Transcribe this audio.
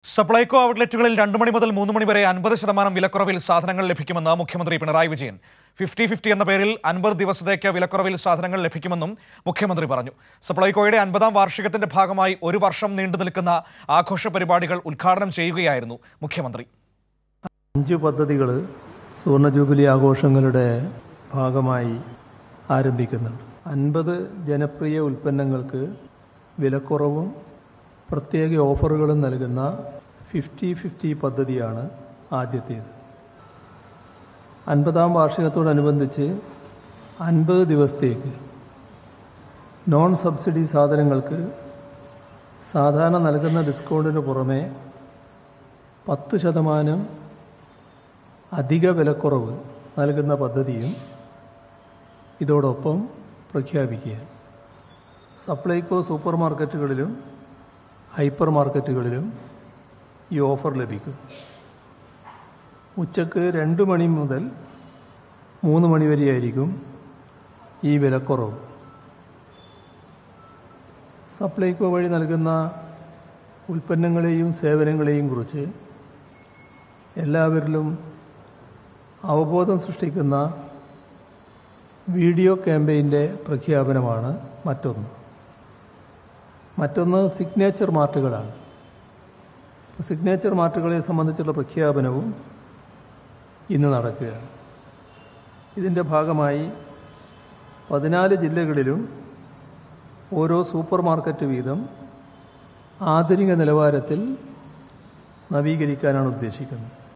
സപ്ലൈകോ ഔട്ട്ലെറ്റുകളിൽ രണ്ട് മണി മുതൽ മൂന്ന് മണി വരെ അൻപത് ശതമാനം വിലക്കുറവിൽ സാധനങ്ങൾ ലഭിക്കുമെന്ന് മുഖ്യമന്ത്രി പിണറായി വിജയൻ ഫിഫ്റ്റി ഫിഫ്റ്റി എന്ന പേരിൽ അൻപത് ദിവസത്തേക്ക് വിലക്കുറവിൽ സാധനങ്ങൾ ലഭിക്കുമെന്നും മുഖ്യമന്ത്രി പറഞ്ഞു സപ്ലൈകോയുടെ അൻപതാം വാർഷികത്തിന്റെ ഭാഗമായി ഒരു വർഷം നീണ്ടു നിൽക്കുന്ന ആഘോഷ പരിപാടികൾ ഉദ്ഘാടനം ചെയ്യുകയായിരുന്നു മുഖ്യമന്ത്രി അഞ്ച് പദ്ധതികൾ സുവർണ ജൂബിലി ആഘോഷങ്ങളുടെ ഭാഗമായി ആരംഭിക്കുന്നുണ്ട് അൻപത് ജനപ്രിയ ഉൽപ്പന്നങ്ങൾക്ക് വിലക്കുറവും പ്രത്യേക ഓഫറുകളും നൽകുന്ന ഫിഫ്റ്റി ഫിഫ്റ്റി പദ്ധതിയാണ് ആദ്യത്തേത് അൻപതാം വാർഷികത്തോടനുബന്ധിച്ച് അൻപത് ദിവസത്തേക്ക് നോൺ സബ്സിഡി സാധനങ്ങൾക്ക് സാധാരണ നൽകുന്ന ഡിസ്കൗണ്ടിന് പുറമെ പത്ത് ശതമാനം അധിക വിലക്കുറവ് നൽകുന്ന പദ്ധതിയും ഇതോടൊപ്പം പ്രഖ്യാപിക്കുക സപ്ലൈകോ സൂപ്പർ മാർക്കറ്റുകളിലും ഹൈപ്പർ മാർക്കറ്റുകളിലും ഈ ഓഫർ ലഭിക്കും ഉച്ചക്ക് രണ്ട് മണി മുതൽ മൂന്ന് മണി വരെയായിരിക്കും ഈ വിലക്കുറവ് സപ്ലൈകോ വഴി നൽകുന്ന ഉൽപ്പന്നങ്ങളെയും സേവനങ്ങളെയും കുറിച്ച് എല്ലാവരിലും അവബോധം സൃഷ്ടിക്കുന്ന വീഡിയോ ക്യാമ്പയിൻ്റെ പ്രഖ്യാപനമാണ് മറ്റൊന്ന് മറ്റൊന്ന് സിഗ്നേച്ചർ മാർട്ടുകളാണ് അപ്പോൾ സിഗ്നേച്ചർ മാർട്ടുകളെ സംബന്ധിച്ചുള്ള പ്രഖ്യാപനവും ഇന്ന് നടക്കുകയാണ് ഇതിൻ്റെ ഭാഗമായി പതിനാല് ജില്ലകളിലും ഓരോ സൂപ്പർ മാർക്കറ്റ് വീതം ആധുനിക നിലവാരത്തിൽ നവീകരിക്കാനാണ് ഉദ്ദേശിക്കുന്നത്